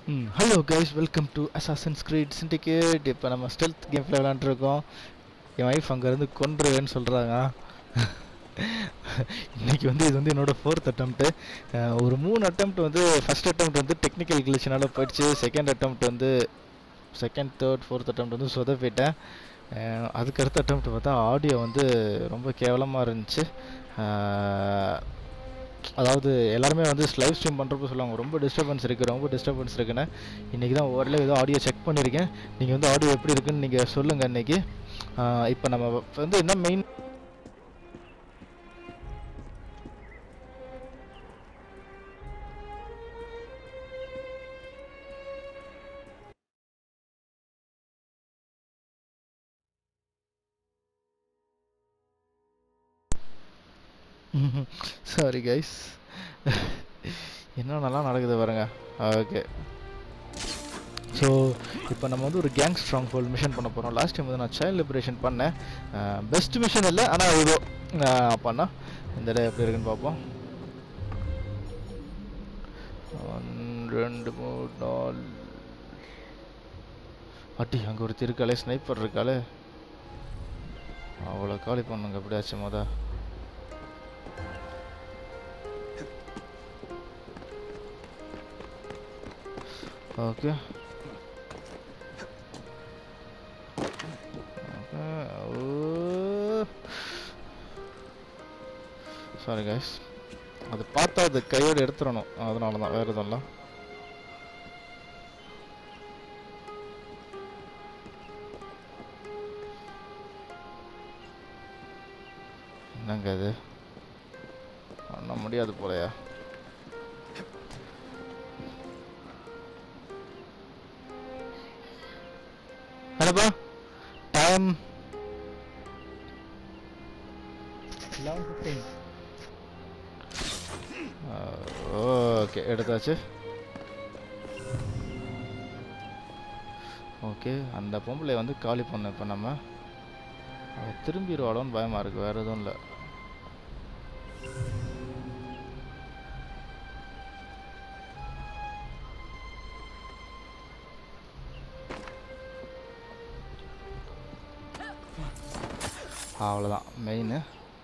ம் hello guys welcome to assassin's creed syndicate இப்போ நம்ம ஸ்டெல்த் கேமில் விளாண்டுருக்கோம் என் ஒய்ஃப் அங்கேருந்து கொன்றுவேன்னு சொல்கிறாங்க இன்னைக்கு வந்து இது வந்து என்னோட ஃபோர்த் அட்டம்ப்ட்டு ஒரு மூணு அட்டம்ப்ட் வந்து ஃபர்ஸ்ட் அட்டம்ப்ட் வந்து டெக்னிக்கல் கிளிச்சினால போயிடுச்சு செகண்ட் அட்டம்ப்ட் வந்து செகண்ட் தேர்ட் ஃபோர்த் அட்டம்ப்ட் வந்து சொதப்பிட்டேன் அஹ் அதுக்கு அடுத்த அட்டம்ப்ட் பார்த்தா ஆடியோ வந்து ரொம்ப கேவலமாக இருந்துச்சு அஹ் அதாவது எல்லாருமே வந்து லைவ் ஸ்ட்ரீம் பண்ணுறப்ப சொல்லுவாங்க ரொம்ப டிஸ்டர்பன்ஸ் இருக்குது ரொம்ப டிஸ்டர்பன்ஸ் இருக்குன்னு இன்றைக்கி தான் ஓரளவு ஏதோ ஆடியோ செக் பண்ணியிருக்கேன் நீங்கள் வந்து ஆடியோ எப்படி இருக்குன்னு நீங்கள் சொல்லுங்கள் இன்றைக்கி இப்போ நம்ம வந்து என்ன மெயின் சாரி கைஸ் என்னென்னலாம் நடக்குது பாருங்க ஓகே ஸோ இப்போ நம்ம வந்து ஒரு கேங் ஸ்ட்ராங் ஹோல்ட் மிஷன் பண்ண போகிறோம் லாஸ்ட் டைம் வந்து நான் சைல்ட் லிபரேஷன் பண்ணேன் பெஸ்ட் மிஷன் இல்லை ஆனால் ஏதோ பண்ணா இந்த இடம் எப்படி இருக்குன்னு பார்ப்போம் ஒன்று ரெண்டு மூணு நாலு அட்டி அங்கே ஒரு இருக்காளே ஸ்னைப்பர் இருக்காளே அவ்வளோ காலி பண்ணுங்க எப்படியாச்சும் மொத ஓகே சாரி கைஸ் அது பார்த்தா அது கையோடு எடுத்துடணும் அதனால தான் வேறு எதுவும் இல்லை என்னங்க இது பண்ண முடியாது போலையா ஹலோப்பா டைம் லெவன் ஃபிஃப்டீன் ஓகே எடுத்தாச்சு ஓகே அந்த பொம்பளை வந்து காலி பண்ண இப்போ நம்ம அவ திரும்பிடுவாளோன்னு பயமாக இருக்குது வேறு எதுவும் இல்லை அவ்வளோதான் மெயின்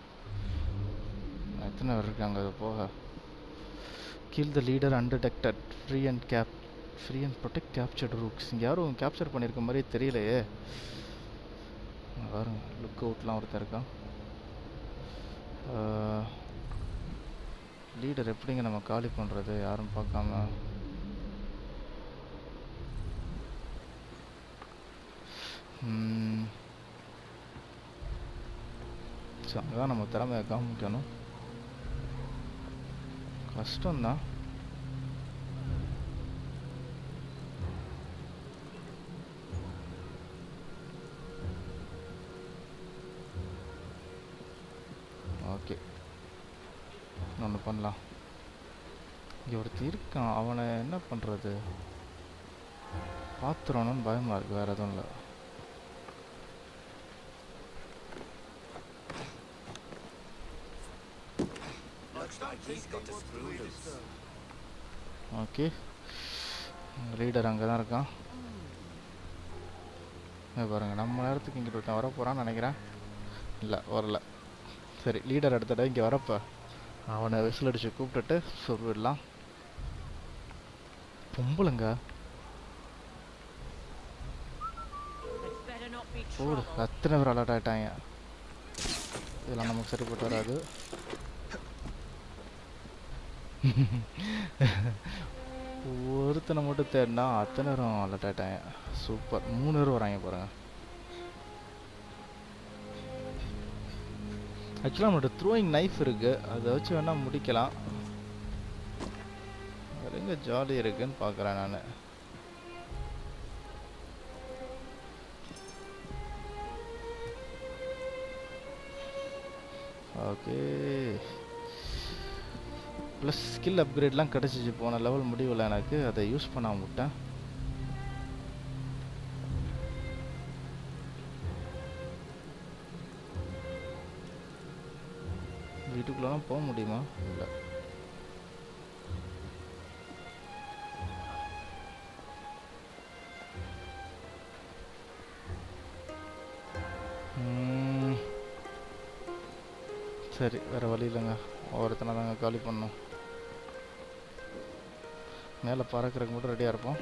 எத்தனை பேர் இருக்காங்க அது போக kill the leader undetected free and cap free and protect captured rooks இங்கே யாரும் கேப்சர் பண்ணியிருக்க மாதிரியே தெரியலையே இங்க பாருங்க லுக் அவுட்லாம் ஒருத்தர் இருக்கான் லீடர் எப்படிங்க நம்ம காலி பண்ணுறது யாரும் பார்க்காம ம் ஸோ அங்கதான் நம்ம திறமையை காமிக்கணும் கஷ்டம்தான் ஓகே ஒன்று பண்ணலாம் இங்கே ஒருத்தர் இருக்கான் அவனை என்ன பண்ணுறது பார்த்துடணும்னு பயமாக இருக்குது வேறு எதுவும் இல்லை ஓகே லீடர் அங்கே தான் இருக்கான் இங்க பாருங்க நம்ம நேரத்துக்கு இங்கே ஒருத்தன் வர போகிறான்னு நினைக்கிறேன் இல்லை வரல சரி லீடர் எடுத்துட்ட இங்கே வரப்ப அவனை விசில் அடிச்சு கூப்பிட்டுட்டு சொல்லிடலாம் பொம்பளைங்க போடு அத்தனை பேர் அலர்ட் ஆகிட்டாங்க இதெல்லாம் நமக்கு சரிப்பட்டு வராது ஒருத்தனை மட்டும் தேடினா அத்தனை நேரம் அலர்ட் ஆகிட்டாங்க சூப்பர் மூணு பேர் வராங்க பாருங்க ஆக்சுவலாக நம்மளோட த்ரோயிங் நைஃப் இருக்கு அதை வச்சு வேணா முடிக்கலாம் வேற எங்க ஜாலி இருக்குன்னு பார்க்குறேன் நான் ஓகே ப்ளஸ் ஸ்கில் அப்கிரேட்லாம் கிடச்சிச்சு போன லெவல் முடிவில் எனக்கு அதை யூஸ் பண்ணாம விட்டேன் வீட்டுக்குள்ளலாம் போக முடியுமா இல்லை சரி வேறு வழி இல்லைங்க ஒவ்வொருத்தனை தாங்க காலி பண்ணணும் மேலே பறக்கிறதுக்கு மட்டும் ரெடியாக இருப்போம்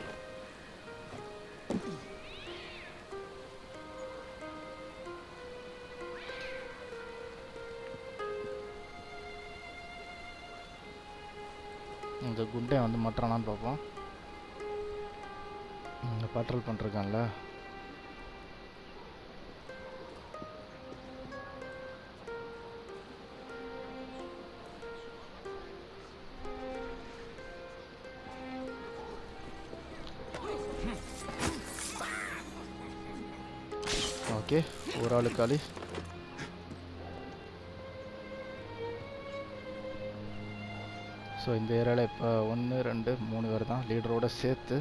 இந்த குண்டை வந்து மட்டுறானான்னு பார்ப்போம் இங்கே பட்ரோல் பண்ணிருக்கான்ல ஓகே ஒரு ஆளு காலி ஸோ இந்த ஏரியாவில் இப்போ ஒன்று ரெண்டு மூணு பேர் தான் லீடரோட சேர்த்து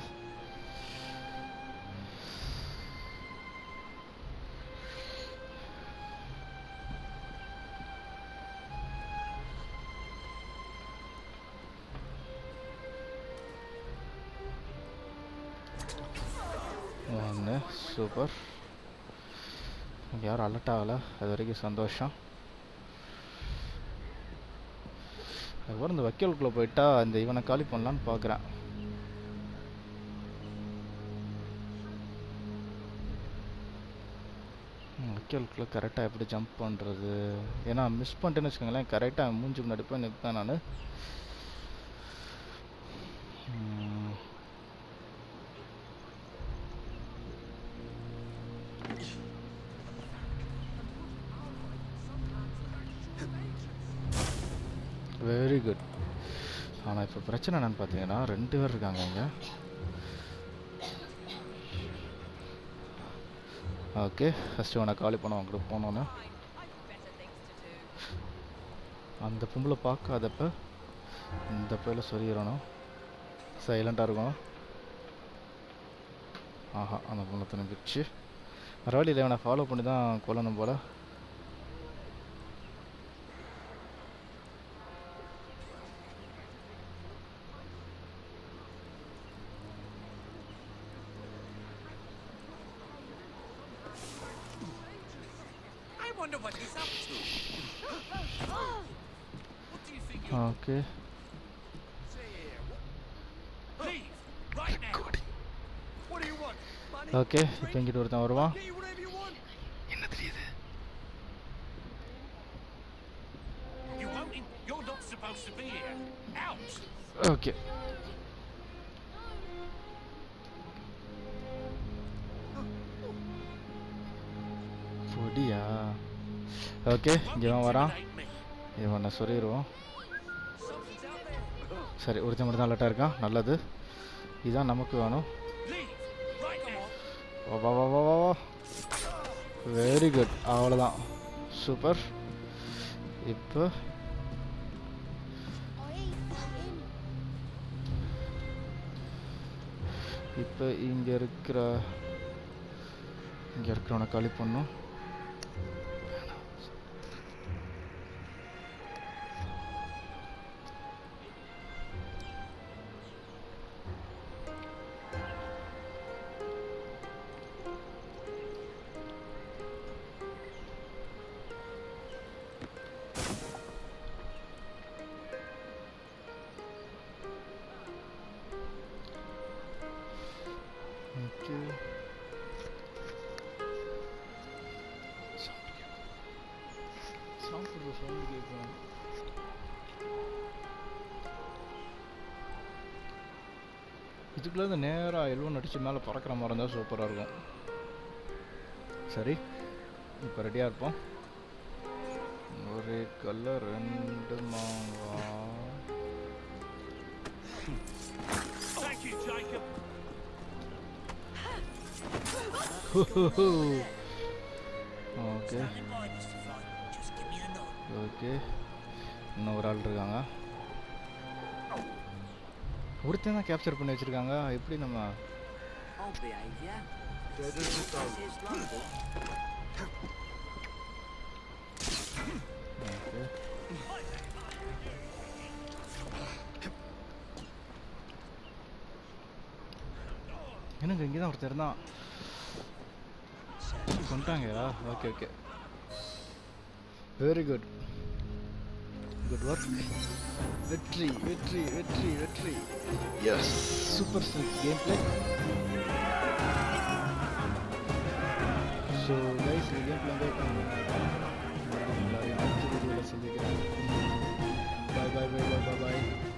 ஒன்று சூப்பர் இங்க யாரும் அலர்ட் ஆகலை அது வரைக்கும் சந்தோஷம் அதுக்கப்புறம் இந்த வக்கீலுக்குள்ளே போயிட்டா இந்த இவனை காலி பண்ணலான்னு பார்க்குறேன் வக்கீலுக்குள்ளே கரெக்டாக எப்படி ஜம்ப் பண்ணுறது ஏன்னா மிஸ் பண்ணிட்டேன்னு வச்சுக்கோங்களேன் கரெக்டாக மூஞ்சி முன்னாடி போய் நிற்பேன் நான் வெரி குட் ஆனால் இப்போ பிரச்சனை என்னன்னு பார்த்தீங்கன்னா ரெண்டு பேர் இருக்காங்க இங்கே ஓகே ஃபஸ்ட்டு உனக்கு காலி பண்ண அவங்க கூட போனோன்னு அந்த பொம்பளை பார்க்காதப்ப இந்த பேர்ல சொல்லிடணும் சைலண்டாக இருக்கணும் ஆஹா அந்த பொண்ணை திரும்பிடுச்சு பரவாயில்ல இவனை ஃபாலோ பண்ணி தான் கொல்லணும் போல் I wonder what he's up to. What do you think you okay say here? What? Leave right now. What do you want? Money? Okay இப்போ இங்கிட்டு ஒருத்தன் வருவான் Get you whatever you want. என்ன தெரியுது You won't. In- You're not supposed to be here. Out. Okay பொடியா okay இவன் வரான் Intimidate me. இவனை சொல்லிடுவோம் Something's out there. சரி ஒருத்தன் மட்டும் தான் அலர்ட்டாக இருக்கான் நல்லது இதுதான் நமக்கு வேணும் Leave right now. வா வா வா வா வா வா வெரி குட் அவ்வளோதான் சூப்பர் இப்போ இப்போ இங்கே இருக்கிற இங்கே இருக்கிறவனை காலி பண்ணும் ஓகே சாப்பிட்ற சவுண்ட் கேட்கும் இதுக்குள்ள இருந்து நேராக எல்வன் அடிச்சு மேலே பறக்கிற மாதிரி இருந்தால் சூப்பராக இருக்கும் சரி இப்போ ரெடியாக இருப்போம் ஒரு கல்ல ரெண்டு மாவா Thank you, Jacob. Okay Standing by, Mr. Fly. Just give me a nod. Okay இன்னும் ஒரு ஆள் இருக்காங்க ஒருத்தன் தான் கேப்சர் பண்ணி வச்சிருக்காங்க எப்படி நம்ம I'll behave, yeah? Dead as a London. Okay எனக்கு இங்கே தான் ஒருத்தர் இருந்தான் கொண்டாங்கயா okay okay very good good work வெற்றி வெற்றி வெற்றி வெற்றி yes super streak game play so guys இந்த கேம் பிளே வந்து எல்லாரையும் அடுத்த வீடியோவில் சந்திக்கிறேன் பாய் பாய் பாய் பாய் பாய்